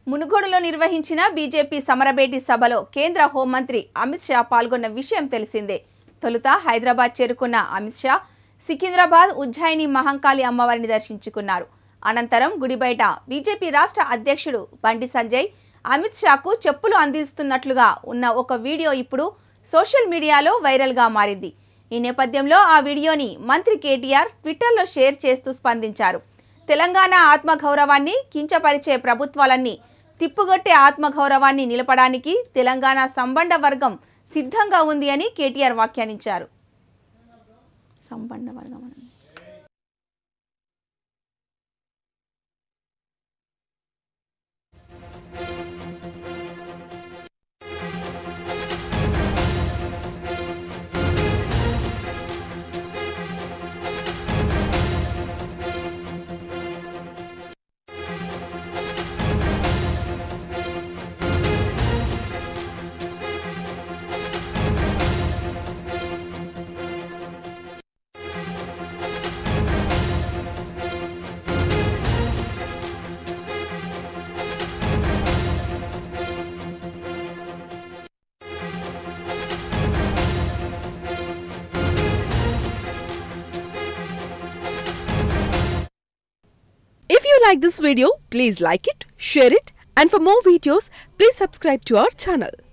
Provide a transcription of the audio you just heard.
మునుగోడులో నిర్వహించిన బీజేపీ సమరబేటి సభలో కేంద్ర హోంమంత్రి అమిత్ షా పాల్గొన్న విషయం తెలిసిందే తొలుత హైదరాబాద్ చేరుకున్న అమిత్ షా సికింద్రాబాద్ ఉజ్జయిని మహంకాళి అమ్మవారిని దర్శించుకున్నారు అనంతరం గుడి బయట బీజేపీ రాష్ట్ర అధ్యక్షుడు బండి సంజయ్ అమిత్ షాకు చెప్పులు అందిస్తున్నట్లుగా ఉన్న ఒక వీడియో ఇప్పుడు సోషల్ మీడియాలో వైరల్గా మారింది ఈ నేపథ్యంలో ఆ వీడియోని మంత్రి కేటీఆర్ ట్విట్టర్లో షేర్ చేస్తూ స్పందించారు తెలంగాణ ఆత్మగౌరవాన్ని కించపరిచే ప్రభుత్వాలన్నీ తిప్పుగొట్టే ఆత్మగౌరవాన్ని నిలపడానికి తెలంగాణ సంబంధ వర్గం సిద్ధంగా ఉంది అని కేటీఆర్ వ్యాఖ్యానించారు సంబంధ వర్గం అనండి. If you like this video, please like it, share it, and for more videos, please subscribe to our channel.